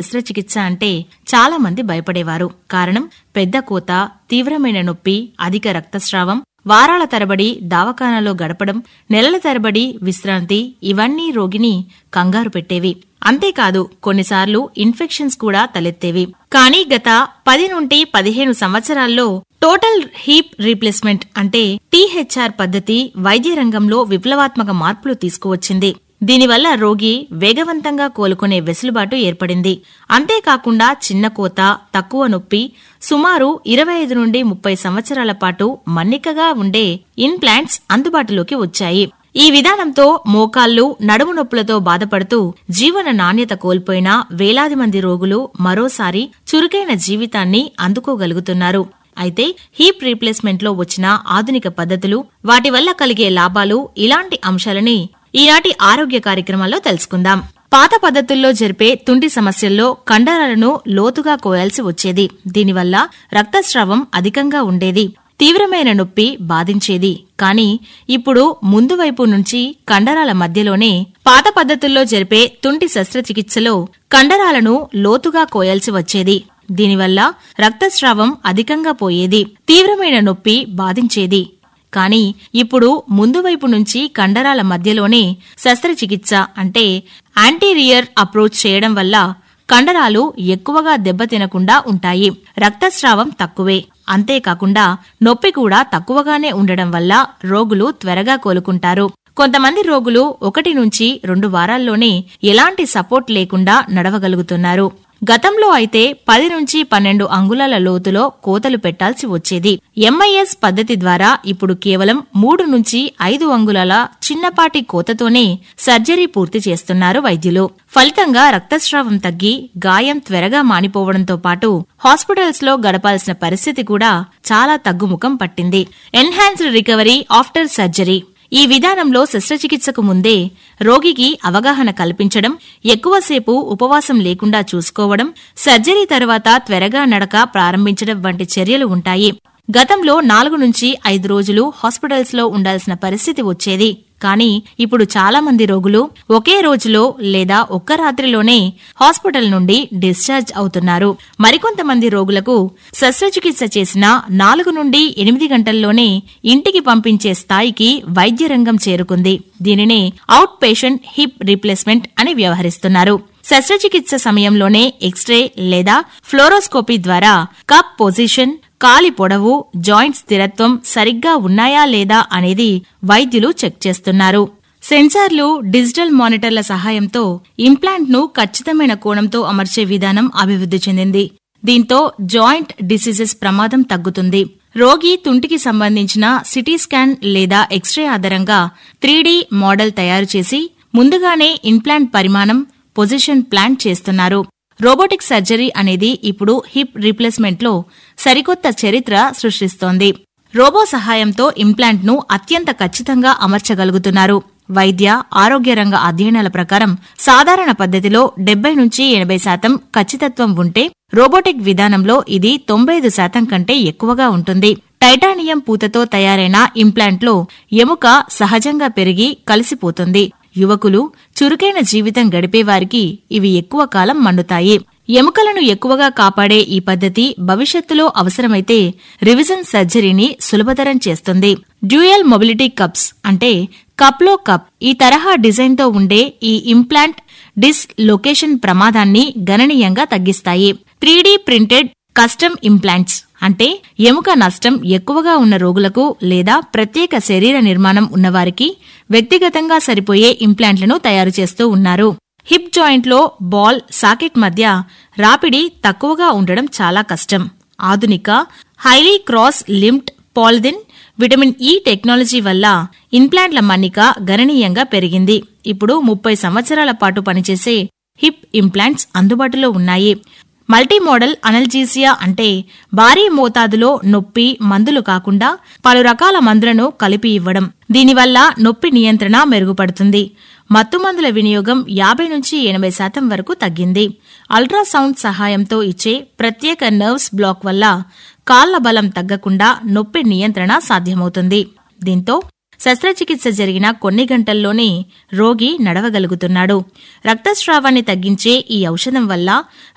శస్త్రచికిత్స అంటే చాలా మంది భయపడేవారు కారణం పెద్ద కోత తీవ్రమైన నొప్పి అధిక రక్తస్రావం వారాల తరబడి దవాఖానాలో గడపడం నెలల తరబడి విశ్రాంతి ఇవన్నీ రోగిని కంగారు పెట్టేవి అంతేకాదు కొన్నిసార్లు ఇన్ఫెక్షన్స్ కూడా తలెత్తేవి కానీ గత పది నుండి పదిహేను సంవత్సరాల్లో టోటల్ హీప్ రీప్లేస్మెంట్ అంటే టీహెచ్ఆర్ పద్ధతి వైద్య రంగంలో విప్లవాత్మక మార్పులు తీసుకువచ్చింది దీనివల్ల రోగి వేగవంతంగా కోలుకునే వెసులుబాటు ఏర్పడింది అంతేకాకుండా చిన్న కోత తక్కువ నొప్పి సుమారు ఇరవై ఐదు నుండి ముప్పై సంవత్సరాల పాటు మన్నికగా ఉండే ఇన్ప్లాంట్స్ అందుబాటులోకి వచ్చాయి ఈ విధానంతో మోకాళ్లు నడుము నొప్పులతో బాధపడుతూ జీవన నాణ్యత కోల్పోయిన వేలాది మంది రోగులు మరోసారి చురుకైన జీవితాన్ని అందుకోగలుగుతున్నారు అయితే హీప్ రీప్లేస్మెంట్ లో వచ్చిన ఆధునిక పద్ధతులు వాటి వల్ల కలిగే లాభాలు ఇలాంటి అంశాలని ఈనాటి ఆరోగ్య కార్యక్రమాల్లో తెలుసుకుందాం పాత పద్ధతుల్లో జరిపే తుంటి సమస్యల్లో కండరాలను లోతుగా కోయాల్సి వచ్చేది దీనివల్ల రక్తస్రావం అధికంగా ఉండేది తీవ్రమైన నొప్పి బాధించేది కానీ ఇప్పుడు ముందు వైపు నుంచి కండరాల మధ్యలోనే పాత పద్ధతుల్లో జరిపే తుంటి శస్త్రచికిత్సలో కండరాలను లోతుగా కోయాల్సి వచ్చేది దీనివల్ల రక్తస్రావం అధికంగా పోయేది తీవ్రమైన నొప్పి బాధించేది కానీ ఇప్పుడు ముందు వైపు నుంచి కండరాల మధ్యలోనే శస్త్రచికిత్స అంటే యాంటీరియర్ అప్రోచ్ చేయడం వల్ల కండరాలు ఎక్కువగా దెబ్బతినకుండా ఉంటాయి రక్తస్రావం తక్కువే అంతేకాకుండా నొప్పి కూడా తక్కువగానే ఉండడం వల్ల రోగులు త్వరగా కోలుకుంటారు కొంతమంది రోగులు ఒకటి నుంచి రెండు వారాల్లోనే ఎలాంటి సపోర్ట్ లేకుండా నడవగలుగుతున్నారు గతంలో అయితే పది నుంచి పన్నెండు అంగుళాల లోతులో కోతలు పెట్టాల్సి వచ్చేది ఎంఐఎస్ పద్ధతి ద్వారా ఇప్పుడు కేవలం మూడు నుంచి ఐదు అంగుళాల చిన్నపాటి కోతతోనే సర్జరీ పూర్తి చేస్తున్నారు వైద్యులు ఫలితంగా రక్తస్రావం తగ్గి గాయం త్వరగా మానిపోవడంతో పాటు హాస్పిటల్స్ లో గడపాల్సిన పరిస్థితి కూడా చాలా తగ్గుముఖం పట్టింది ఎన్హాన్స్డ్ రికవరీ ఆఫ్టర్ సర్జరీ ఈ విధానంలో శస్త్రచికిత్సకు ముందే రోగికి అవగాహన కల్పించడం ఎక్కువసేపు ఉపవాసం లేకుండా చూసుకోవడం సర్జరీ తర్వాత త్వరగా నడక ప్రారంభించడం వంటి చర్యలు ఉంటాయి గతంలో నాలుగు నుంచి ఐదు రోజులు హాస్పిటల్స్ లో ఉండాల్సిన పరిస్థితి వచ్చేది కానీ ఇప్పుడు చాలా మంది రోగులు ఒకే రోజులో లేదా ఒక్క రాత్రిలోనే హాస్పిటల్ నుండి డిశ్చార్జ్ అవుతున్నారు మరికొంతమంది రోగులకు శస్త్రచికిత్స చేసిన నాలుగు నుండి ఎనిమిది గంటల్లోనే ఇంటికి పంపించే స్థాయికి వైద్య రంగం చేరుకుంది దీనినే అవుట్ పేషెంట్ హిప్ రీప్లేస్మెంట్ అని వ్యవహరిస్తున్నారు శస్త్రచికిత్స సమయంలోనే ఎక్స్రే లేదా ఫ్లోరోస్కోపీ ద్వారా కప్ పొజిషన్ కాలి పొడవు జాయింట్ స్థిరత్వం సరిగ్గా ఉన్నాయా లేదా అనేది వైద్యులు చెక్ చేస్తున్నారు సెన్సార్లు డిజిటల్ మానిటర్ల సహాయంతో ఇంప్లాంట్ ను ఖచ్చితమైన కోణంతో అమర్చే విధానం అభివృద్ధి చెందింది దీంతో జాయింట్ డిసీజెస్ ప్రమాదం తగ్గుతుంది రోగి తుంటికి సంబంధించిన సిటీ స్కాన్ లేదా ఎక్స్రే ఆధారంగా త్రీడీ మోడల్ తయారు చేసి ముందుగానే ఇంప్లాంట్ పరిమాణం పొజిషన్ ప్లాన్ చేస్తున్నారు రోబోటిక్ సర్జరీ అనేది ఇప్పుడు హిప్ రీప్లేస్మెంట్ లో సరికొత్త చరిత్ర సృష్టిస్తోంది రోబో సహాయంతో ఇంప్లాంట్ ను అత్యంత ఖచ్చితంగా అమర్చగలుగుతున్నారు వైద్య ఆరోగ్య రంగ అధ్యయనాల ప్రకారం సాధారణ పద్ధతిలో డెబ్బై నుంచి ఎనభై శాతం ఖచ్చితత్వం ఉంటే రోబోటిక్ విధానంలో ఇది తొంభై ఐదు శాతం కంటే ఎక్కువగా ఉంటుంది టైటానియం పూతతో తయారైన ఇంప్లాంట్లో ఎముక సహజంగా పెరిగి కలిసిపోతుంది యువకులు చురుకైన జీవితం గడిపేవారికి ఇవి ఎక్కువ కాలం మన్నుతాయి ఎముకలను ఎక్కువగా కాపాడే ఈ పద్ధతి భవిష్యత్తులో అవసరమైతే రివిజన్ సర్జరీని సులభతరం చేస్తుంది డ్యూయల్ మొబిలిటీ కప్స్ అంటే కప్లో కప్ ఈ తరహా డిజైన్తో ఉండే ఈ ఇంప్లాంట్ డిస్ లొకేషన్ ప్రమాదాన్ని గణనీయంగా తగ్గిస్తాయి త్రీడీ ప్రింటెడ్ కస్టమ్ ఇంప్లాంట్స్ అంటే ఎముక నష్టం ఎక్కువగా ఉన్న రోగులకు లేదా ప్రత్యేక శరీర నిర్మాణం ఉన్నవారికి వ్యక్తిగతంగా సరిపోయే ఇంప్లాంట్లను తయారు చేస్తూ ఉన్నారు హిప్ జాయింట్లో బాల్ సాకెట్ మధ్య రాపిడి తక్కువగా ఉండడం చాలా కష్టం ఆధునిక highly cross linked polythene vitamin E technology వల్ల ఇంప్లాంట్ల మన్నిక గణనీయంగా పెరిగింది ఇప్పుడు ముప్పై సంవత్సరాల పాటు పనిచేసే హిప్ ఇంప్లాంట్స్ అందుబాటులో ఉన్నాయి మల్టీ మోడల్ అనల్జీసియా అంటే భారీ మోతాదులో నొప్పి మందులు కాకుండా పలు రకాల మందులను కలిపి ఇవ్వడం దీనివల్ల నొప్పి నియంత్రణ మెరుగుపడుతుంది మత్తుమందుల వినియోగం యాభై నుంచి ఎనభై శాతం వరకు తగ్గింది అల్ట్రాసౌండ్ సహాయంతో ఇచ్చే ప్రత్యేక నర్వ్స్ బ్లాక్ వల్ల కాళ్ల బలం తగ్గకుండా నొప్పి నియంత్రణ సాధ్యమవుతుంది దీంతో శస్త్రచికిత్స జరిగిన కొన్ని గంటల్లోనే రోగి నడవగలుగుతున్నాడు రక్తస్రావాన్ని తగ్గించే ఈ ఔషధం వల్ల